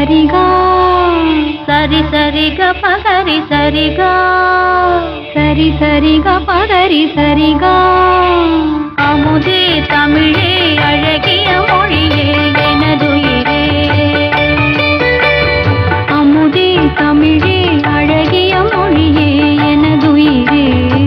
சரிகா சரி சரிக பகரி சரிகா சரி சரிக பகரி சரிகா அமுதே தமிழே அழகிய மொழியே எனதுயிரே அமுதே தமிழே அழகிய மொழியே எனதுயிரே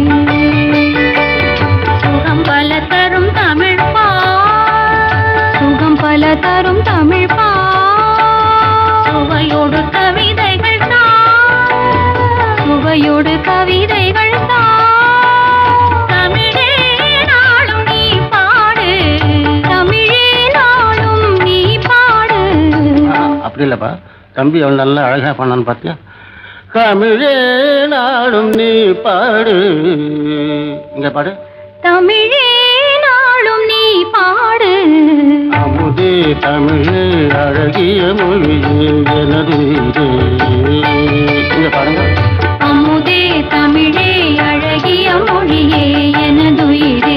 சுகம் பல தரும் தமிழ் பா சுகம் பல தரும் தமிழ் பா சுவையோடு கவிதைகள் தா சுவையோடு கவிதைகள் தா தமிழே நாளும் நீ பாடு தமிழே நாளும் நீ பாடு ஆ, அப்படி இல்லப்பா தம்பி அவன் நல்லா அழகா பண்ணான்னு பார்த்தியா தமிழே நாடும் நீ பாடு இங்க பாடு தமிழே நாளும் நீ பாடு அமுதே தமிழே அழகிய மொழியே எனது இதே. இங்க பாருங்க அமுதே தமிழே அழகிய மொழியே எனதுயிரே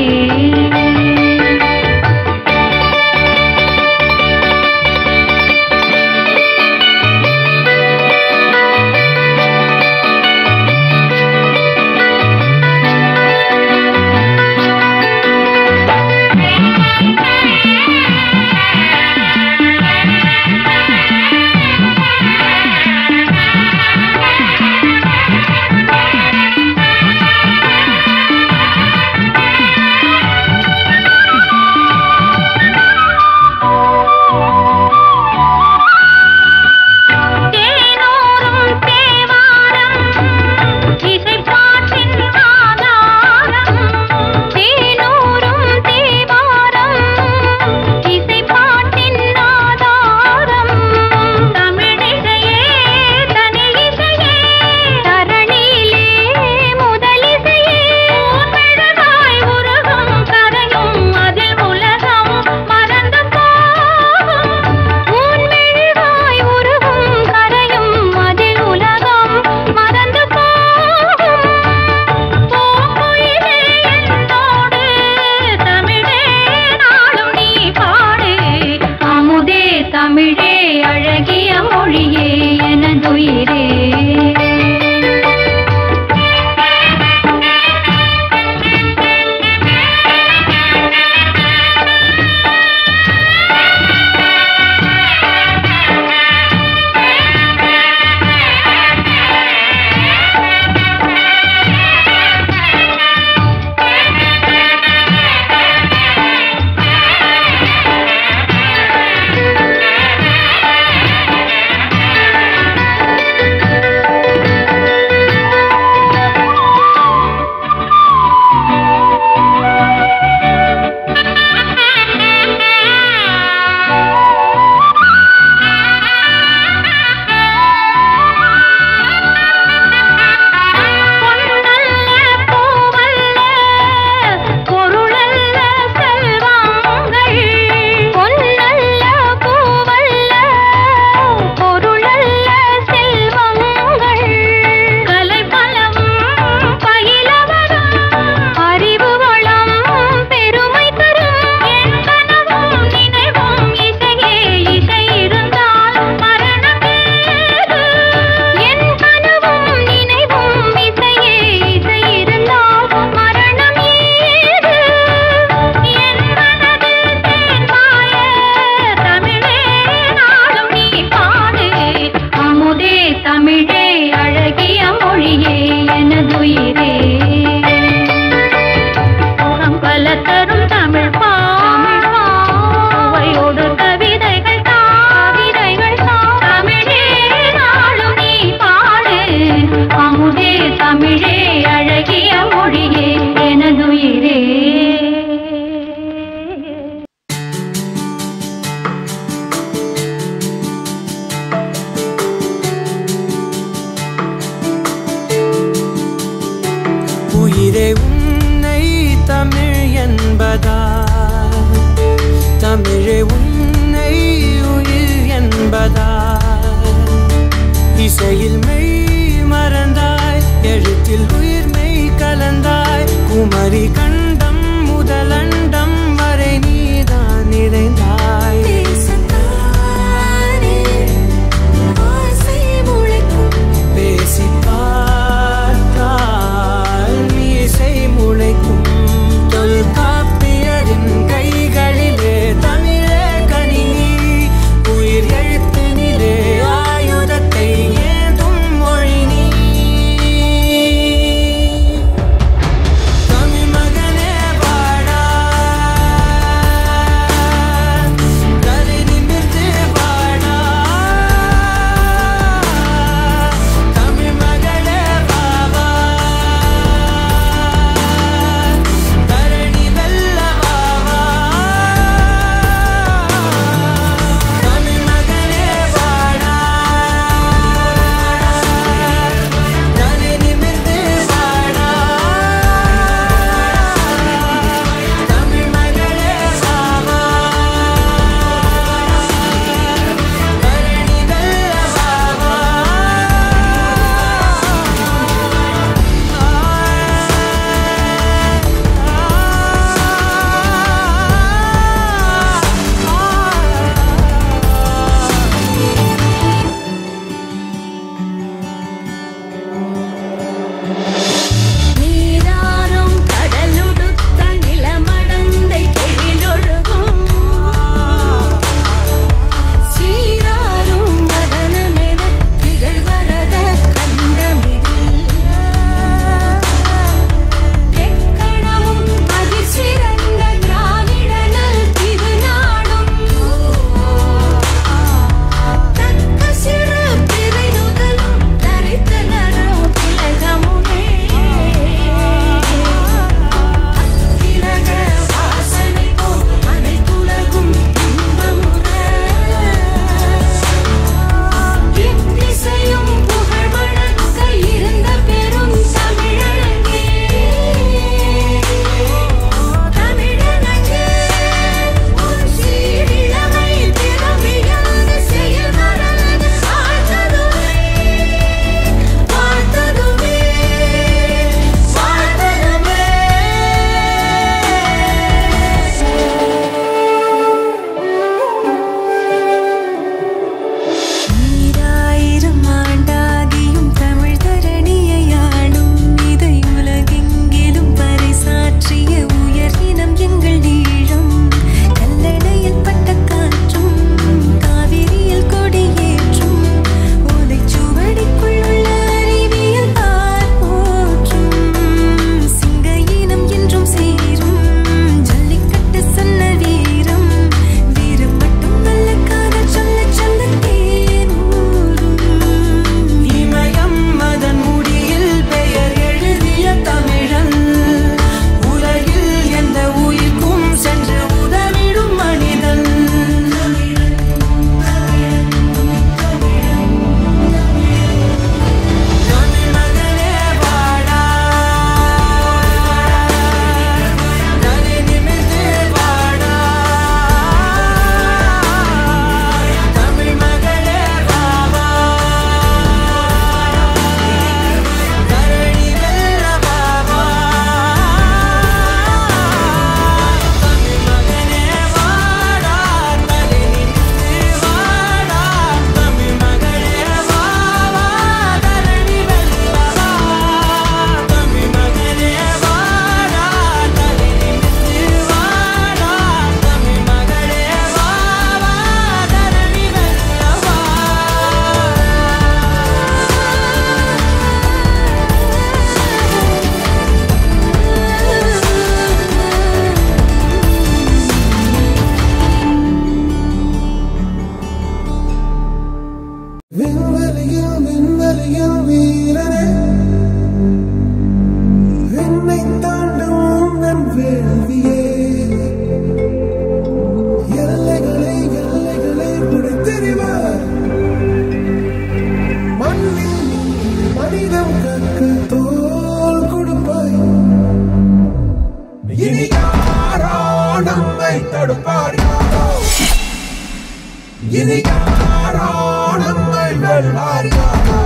இனி யாரோ நம்மை வெல்வார் யாரோ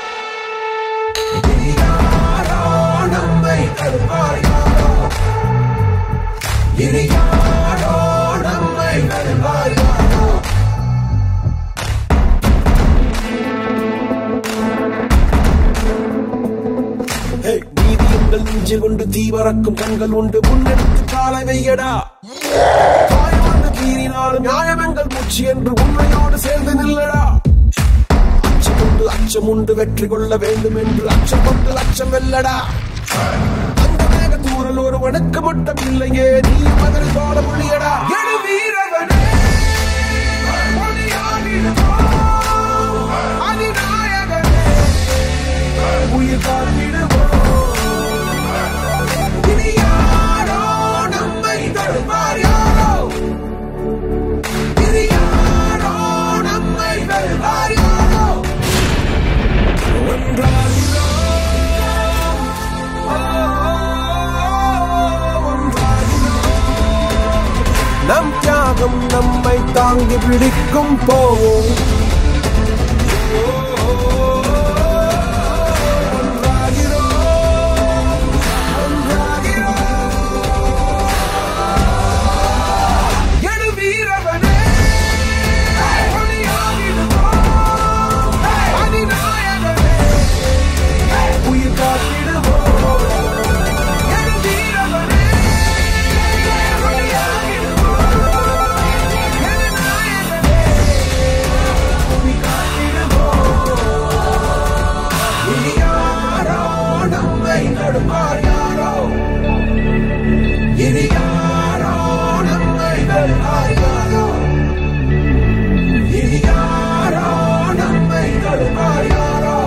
இனி யாரோ நம்மை வெல்வார் யாரோ இனி யாரோ நம்மை வெல்வார் யாரோ ஹே, நீதி எங்கள் நெஞ்சில் உண்டு தீ பறக்கும் கண்கள் உண்டு முன்னெடுத்து காலை வையடா காயம் வந்து கீறினாலும் நியாயம் எங்கள் மூச்சு என்று உண்மையோடு சேர்ந்து நில்லடா அச்சம் உண்டு அச்சம் உண்டு வெற்றி கொள்ள வேண்டும் என்று அச்சம் கொண்டு லட்சம் வெல்லடா அந்த மேக தூரல் ஒரு வணக்க மட்டும் இல்லையே நீ மதுரை போல மொழியடா எழு வீரவனே மொழியாடிடுவோம். அதிநாயகனே உயிர் காத்திடுவோம் இனி யாரோ நம்மை தடுப்பார் யாரோ இனி யாரோ நம்மை வெல்வார் யாரோ ஒன்றாகிறோம் ஓ, ஒன்றாகிறோம். நம் தியாகம் நம்மை தாங்கி பிடிக்கும் போவோம் யாரோ நம்மை நடுமார் யாரோ இனி யாரோ நம்மை வெல்வார் யாரோ இனி யாரோ நம்மை நடுமார் யாரோ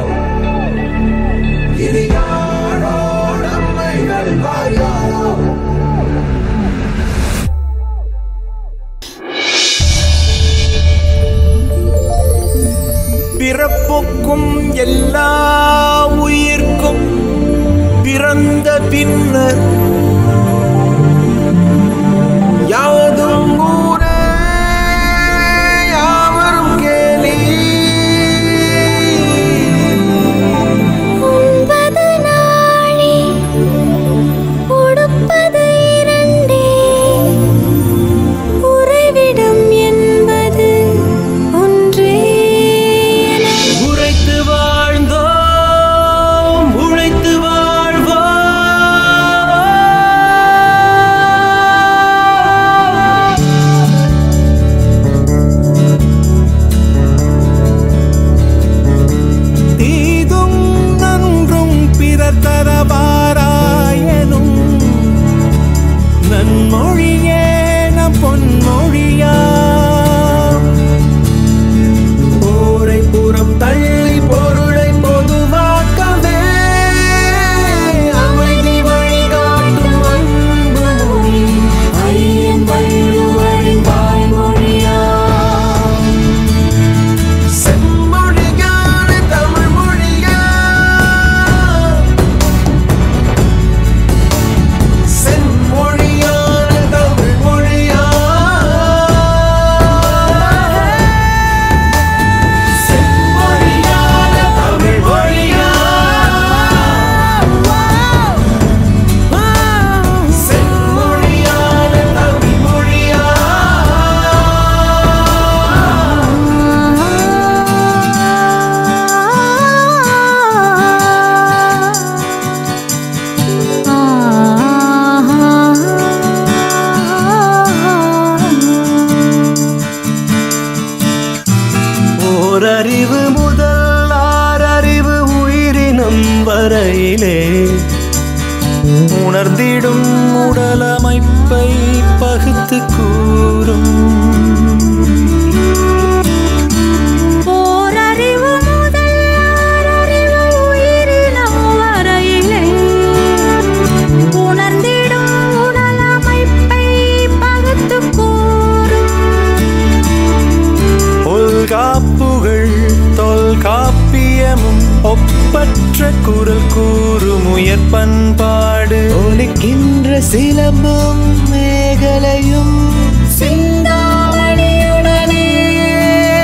இனி யாரோ நம்மை வெல்வார் யாரோ பிறப்புக்கும் எல்லா உயிர்க்கும் பிறந்த பின்னர் யாவதும் ஊரே யாவரும் கேலி உண்பது நாழி உடுப்பது இரண்டே உறைவிடம் என்பது ஒன்றே என உழைத்து வாழ்ந்தோம் உழைத்து வாழ்வோம் தீதும் நன்றும் பிறர் தரவாராயனும் நன்மொழியே நம் பொன்மொழியா போரை புறம் தள்ளி பொருளை பொதுவாக்கவே அமைதி வழிகாட்டும் அன்பு மொழி ஐயன் வள்ளுவரின் வாய்மொழியா செம்மொழியான தமிழ் மொழியா செம்மொழியான தமிழ் மொழியா செம்மொழியான தமிழ் மொழியா செம்மொழியான தமிழ் மொழியா ஓரறிவு முதல் ஆறறிவு உயிரினம் வரையிலே உணர்ந்திடும் உடலமைப்பை பகுத்து கூறும் ஓரறிவு முதல் ஆறறிவு உயிரினம் வரையிலே உணர்ந்திடும் உடல் அமைப்பை பகுத்துக் கூறும் தொல்காப்புகள் தொல்காப்பியமும் ஒப்பற்ற குரல் கூறும் உயர் பண்பாடு ஒலிக்கின்ற சிலம்பும் மேகலையும் சிந்தாமணியுடனே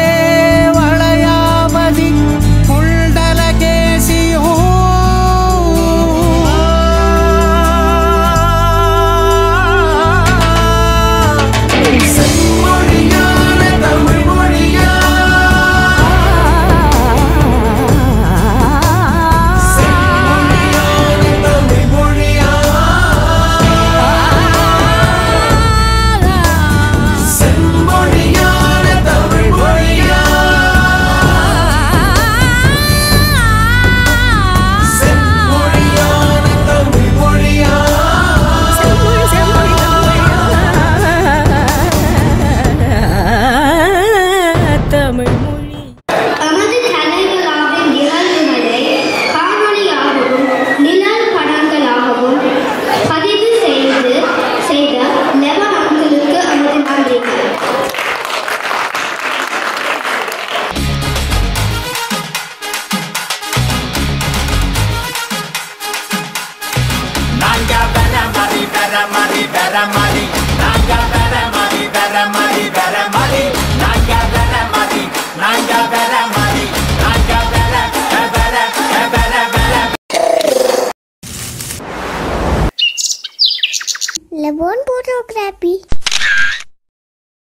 வேற மாதிரி நாங்க வேற மாதிரி வேற மாதிரி வேற மாதிரி நாங்க வேற மாதிரி நாங்க வேற மாதிரி நாங்க வேற வேற வேற வேற Levon photography.